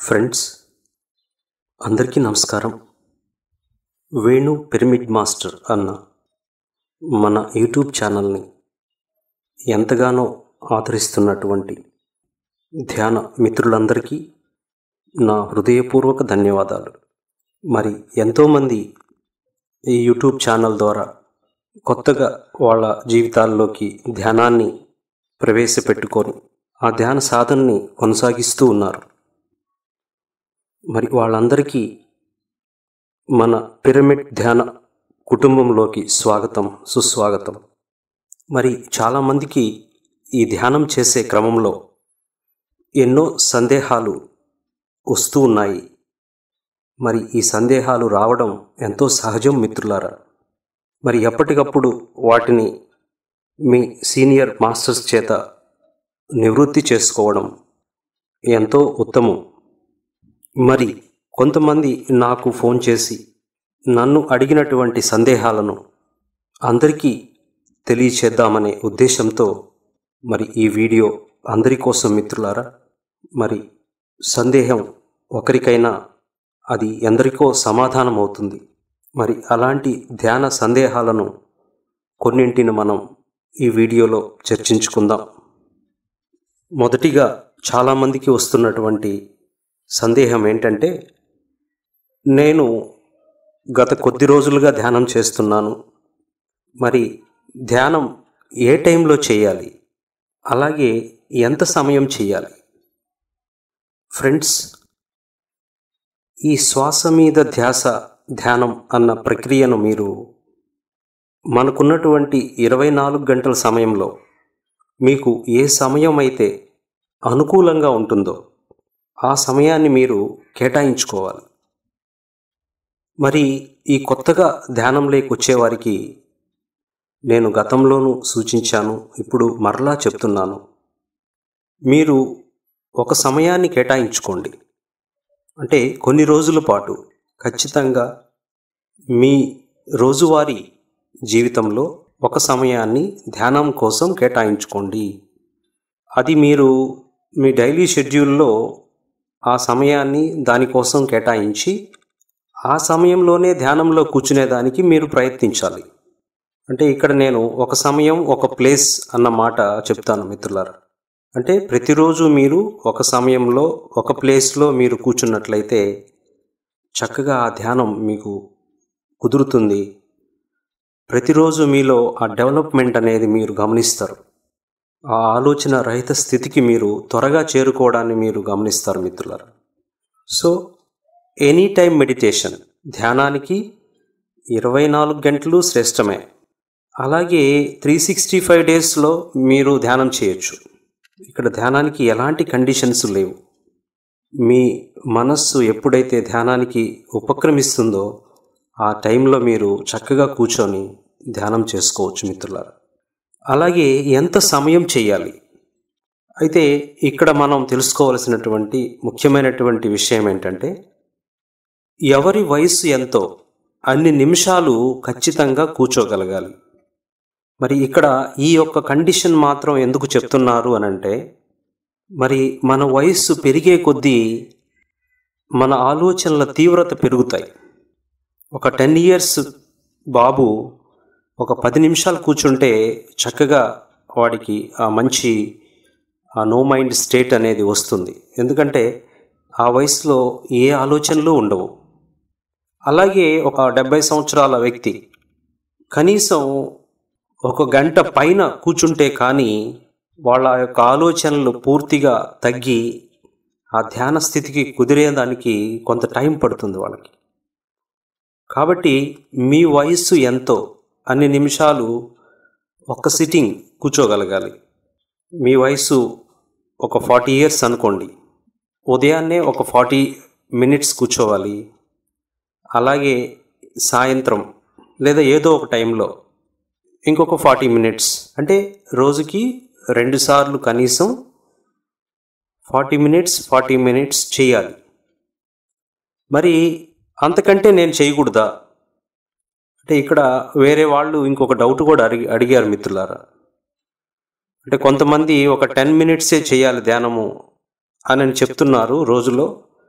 friends అందరికీ నమస్కారం Venu pyramid master అన్న మన యూట్యూబ్ ఛానల్ని ఎంతగానో ఆదరిస్తున్నటువంటి ధ్యాన మిత్రులందరికీ నా హృదయపూర్వక ధన్యవాదాలు మరి ఎంతోమంది ఈ యూట్యూబ్ ఛానల్ ద్వారా కొత్తగా వాళ్ళ జీవితాల్లోకి ధ్యానాన్ని ప్రవేశపెట్టుకొని ఆ ధ్యాన సాధనని కొనసాగిస్తూ ఉన్నారు మరి వాళ్ళందరికీ మన పిరమిడ్ ధ్యాన కుటుంబంలోకి స్వాగతం సుస్వాగతం మరి చాలామందికి ఈ ధ్యానం చేసే క్రమంలో ఎన్నో సందేహాలు వస్తూ ఉన్నాయి మరి ఈ సందేహాలు రావడం ఎంతో సహజం మిత్రులారా మరి ఎప్పటికప్పుడు వాటిని మీ సీనియర్ మాస్టర్స్ చేత నివృత్తి చేసుకోవడం ఎంతో ఉత్తమం మరి కొంతమంది నాకు ఫోన్ చేసి నన్ను అడిగినటువంటి సందేహాలను అందరికీ తెలియచేద్దామనే ఉద్దేశంతో మరి ఈ వీడియో అందరి కోసం మిత్రులారా మరి సందేహం ఒకరికైనా అది ఎందరికో సమాధానం అవుతుంది మరి అలాంటి ధ్యాన సందేహాలను కొన్నింటిని మనం ఈ వీడియోలో చర్చించుకుందాం మొదటిగా చాలామందికి వస్తున్నటువంటి సందేహం ఏంటంటే నేను గత కొద్ది రోజులుగా ధ్యానం చేస్తున్నాను మరి ధ్యానం ఏ టైంలో చేయాలి అలాగే ఎంత సమయం చేయాలి ఫ్రెండ్స్ ఈ శ్వాస మీద ధ్యాస ధ్యానం అన్న ప్రక్రియను మీరు మనకున్నటువంటి ఇరవై నాలుగు గంటల సమయంలో మీకు ఏ సమయం అయితే అనుకూలంగా ఉంటుందో ఆ సమయాన్ని మీరు కేటాయించుకోవాలి మరి ఈ కొత్తగా ధ్యానంలోకి వచ్చేవారికి నేను గతంలోనూ సూచించాను ఇప్పుడు మరలా చెప్తున్నాను మీరు ఒక సమయాన్ని కేటాయించుకోండి అంటే కొన్ని రోజుల పాటు ఖచ్చితంగా మీ రోజువారీ జీవితంలో ఒక సమయాన్ని ధ్యానం కోసం కేటాయించుకోండి అది మీరు మీ డైలీ షెడ్యూల్లో ఆ సమయాన్ని దానికోసం కేటాయించి ఆ సమయంలోనే ధ్యానంలో కూర్చునేదానికి మీరు ప్రయత్నించాలి అంటే ఇక్కడ నేను ఒక సమయం ఒక ప్లేస్ అన్న మాట చెప్తాను మిత్రులారా అంటే ప్రతిరోజు మీరు ఒక సమయంలో ఒక ప్లేస్లో మీరు కూర్చున్నట్లయితే చక్కగా ఆ ధ్యానం మీకు కుదురుతుంది ప్రతిరోజు మీలో ఆ డెవలప్మెంట్ అనేది మీరు గమనిస్తారు ఆ ఆలోచన రహిత స్థితికి మీరు త్వరగా చేరుకోవడాన్ని మీరు గమనిస్తారు మిత్రులారా సో ఎనీ టైం మెడిటేషన్ ధ్యానానికి ఇరవై నాలుగు గంటలు శ్రేష్టమే అలాగే త్రీ సిక్స్టీ ఫైవ్ డేస్లో మీరు ధ్యానం చేయొచ్చు ఇక్కడ ధ్యానానికి ఎలాంటి కండిషన్స్ లేవు మీ మనస్సు ఎప్పుడైతే ధ్యానానికి ఉపక్రమిస్తుందో ఆ టైంలో మీరు చక్కగా కూర్చొని ధ్యానం చేసుకోవచ్చు మిత్రులారా అలాగే ఎంత సమయం చేయాలి అయితే ఇక్కడ మనం తెలుసుకోవలసినటువంటి ముఖ్యమైనటువంటి విషయం ఏంటంటే ఎవరి వయసు ఎంతో అన్ని నిమిషాలు ఖచ్చితంగా కూర్చోగలగాలి మరి ఇక్కడ ఈ యొక్క కండిషన్ మాత్రం ఎందుకు చెప్తున్నారు అని అంటే మరి మన వయస్సు పెరిగే కొద్దీ మన ఆలోచనల తీవ్రత పెరుగుతాయి ఒక టెన్ ఇయర్స్ బాబు ఒక పది నిమిషాలు కూర్చుంటే చక్కగా వాడికి ఆ మంచి ఆ నో మైండ్ స్టేట్ అనేది వస్తుంది ఎందుకంటే ఆ వయసులో ఏ ఆలోచనలు ఉండవు అలాగే ఒక డెబ్బై సంవత్సరాల వ్యక్తి కనీసం ఒక గంట పైన కూర్చుంటే కానీ వాళ్ళ యొక్క ఆలోచనలు పూర్తిగా తగ్గి ఆ ధ్యాన స్థితికి కుదిరేదానికి కొంత టైం పడుతుంది వాళ్ళకి కాబట్టి మీ వయస్సు ఎంతో అన్ని నిమిషాలు ఒక్క సిట్టింగ్ కూర్చోగలగాలి మీ వయసు ఒక ఫార్టీ ఇయర్స్ అనుకోండి ఉదయాన్నే ఒక ఫార్టీ మినిట్స్ కూర్చోవాలి అలాగే సాయంత్రం లేదా ఏదో ఒక టైంలో ఇంకొక ఫార్టీ మినిట్స్ అంటే రోజుకి రెండుసార్లు కనీసం ఫార్టీ మినిట్స్ ఫార్టీ మినిట్స్ చేయాలి మరి అంతకంటే నేను చేయకూడదా అంటే ఇక్కడ వేరే వాళ్ళు ఇంకొక డౌట్ కూడా అడిగి అడిగారు మిత్రులారా అంటే కొంతమంది ఒక టెన్ మినిట్సే చేయాలి ధ్యానము అని చెప్తున్నారు రోజులో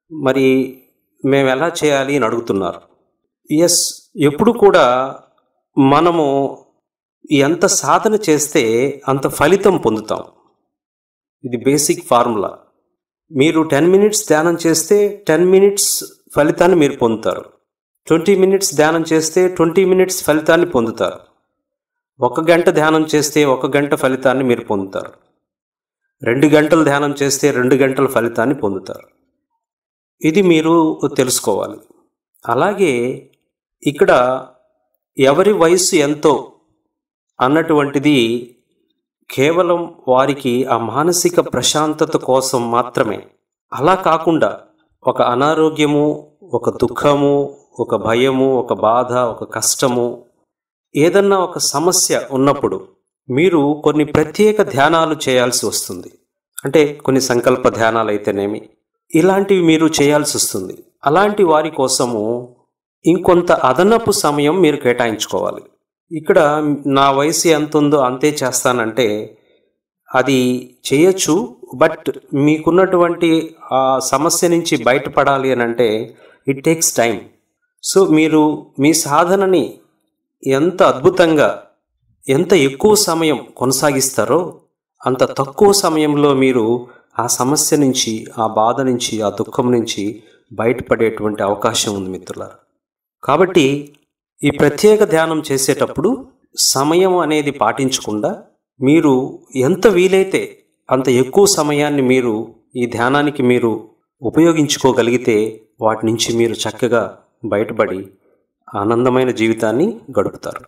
మరి మేము ఎలా చేయాలి అని అడుగుతున్నారు ఎస్ ఎప్పుడు కూడా మనము ఎంత సాధన చేస్తే అంత ఫలితం పొందుతాం ఇది బేసిక్ ఫార్ములా మీరు టెన్ మినిట్స్ ధ్యానం చేస్తే టెన్ మినిట్స్ ఫలితాన్ని మీరు పొందుతారు ట్వంటీ మినిట్స్ ధ్యానం చేస్తే ట్వంటీ మినిట్స్ ఫలితాన్ని పొందుతారు ఒక గంట ధ్యానం చేస్తే ఒక గంట ఫలితాన్ని మీరు పొందుతారు రెండు గంటలు ధ్యానం చేస్తే రెండు గంటల ఫలితాన్ని పొందుతారు ఇది మీరు తెలుసుకోవాలి అలాగే ఇక్కడ ఎవరి వయసు ఎంతో అన్నటువంటిది కేవలం వారికి ఆ మానసిక ప్రశాంతత కోసం మాత్రమే అలా కాకుండా ఒక అనారోగ్యము ఒక దుఃఖము ఒక భయము ఒక బాధ ఒక కష్టము ఏదన్నా ఒక సమస్య ఉన్నప్పుడు మీరు కొన్ని ప్రత్యేక ధ్యానాలు చేయాల్సి వస్తుంది అంటే కొన్ని సంకల్ప ధ్యానాలు అయితేనేమి ఇలాంటివి మీరు చేయాల్సి వస్తుంది అలాంటి వారి కోసము ఇంకొంత అదనపు సమయం మీరు కేటాయించుకోవాలి ఇక్కడ నా వయసు ఎంత ఉందో అంతే చేస్తానంటే అది చేయొచ్చు బట్ మీకున్నటువంటి ఆ సమస్య నుంచి బయటపడాలి అని అంటే ఇట్ టేక్స్ టైం సో మీరు మీ సాధనని ఎంత అద్భుతంగా ఎంత ఎక్కువ సమయం కొనసాగిస్తారో అంత తక్కువ సమయంలో మీరు ఆ సమస్య నుంచి ఆ బాధ నుంచి ఆ దుఃఖం నుంచి బయటపడేటువంటి అవకాశం ఉంది మిత్రులారా కాబట్టి ఈ ప్రత్యేక ధ్యానం చేసేటప్పుడు సమయం అనేది పాటించకుండా మీరు ఎంత వీలైతే అంత ఎక్కువ సమయాన్ని మీరు ఈ ధ్యానానికి మీరు ఉపయోగించుకోగలిగితే వాటి నుంచి మీరు చక్కగా బయటపడి ఆనందమైన జీవితాన్ని గడుపుతారు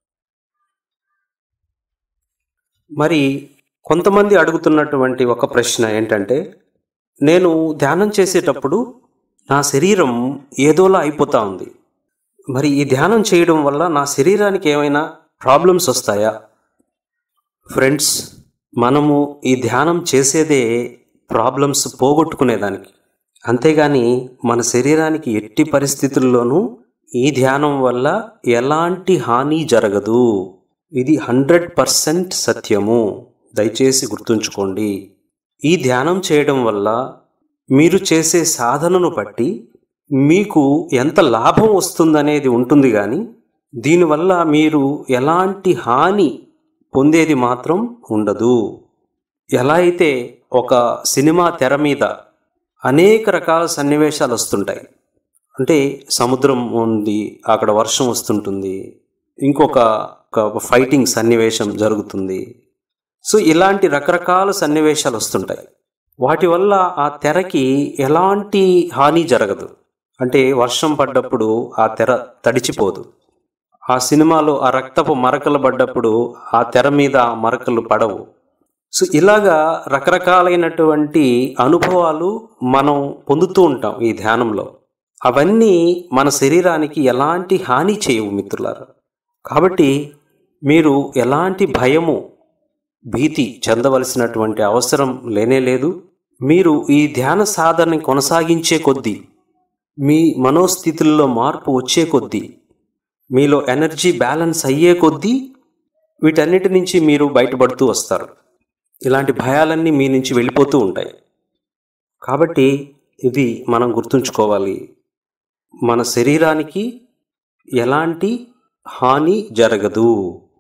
మరి కొంతమంది అడుగుతున్నటువంటి ఒక ప్రశ్న ఏంటంటే నేను ధ్యానం చేసేటప్పుడు నా శరీరం ఏదోలా అయిపోతా ఉంది మరి ఈ ధ్యానం చేయడం వల్ల నా శరీరానికి ఏమైనా ప్రాబ్లమ్స్ వస్తాయా ఫ్రెండ్స్ మనము ఈ ధ్యానం చేసేదే ప్రాబ్లమ్స్ పోగొట్టుకునేదానికి అంతేగాని మన శరీరానికి ఎట్టి పరిస్థితుల్లోనూ ఈ ధ్యానం వల్ల ఎలాంటి హాని జరగదు ఇది హండ్రెడ్ పర్సెంట్ సత్యము దయచేసి గుర్తుంచుకోండి ఈ ధ్యానం చేయడం వల్ల మీరు చేసే సాధనను బట్టి మీకు ఎంత లాభం వస్తుందనేది ఉంటుంది కానీ దీనివల్ల మీరు ఎలాంటి హాని పొందేది మాత్రం ఉండదు ఎలా అయితే ఒక సినిమా తెర మీద అనేక రకాల సన్నివేశాలు వస్తుంటాయి అంటే సముద్రం ఉంది అక్కడ వర్షం వస్తుంటుంది ఇంకొక ఒక ఫైటింగ్ సన్నివేశం జరుగుతుంది సో ఇలాంటి రకరకాల సన్నివేశాలు వస్తుంటాయి వాటి వల్ల ఆ తెరకి ఎలాంటి హాని జరగదు అంటే వర్షం పడ్డప్పుడు ఆ తెర తడిచిపోదు ఆ సినిమాలో ఆ రక్తపు మరకలు పడ్డప్పుడు ఆ తెర మీద ఆ మరకలు పడవు సో ఇలాగా రకరకాలైనటువంటి అనుభవాలు మనం పొందుతూ ఉంటాం ఈ ధ్యానంలో అవన్నీ మన శరీరానికి ఎలాంటి హాని చేయవు మిత్రులారా కాబట్టి మీరు ఎలాంటి భయము భీతి చెందవలసినటువంటి అవసరం లేనే లేదు మీరు ఈ ధ్యాన సాధనని కొనసాగించే కొద్దీ మీ మనోస్థితుల్లో మార్పు వచ్చే కొద్దీ మీలో ఎనర్జీ బ్యాలెన్స్ అయ్యే కొద్దీ వీటన్నిటి నుంచి మీరు బయటపడుతూ వస్తారు ఇలాంటి భయాలన్నీ మీ నుంచి వెళ్ళిపోతూ ఉంటాయి కాబట్టి ఇది మనం గుర్తుంచుకోవాలి మన శరీరానికి ఎలాంటి హాని జరగదు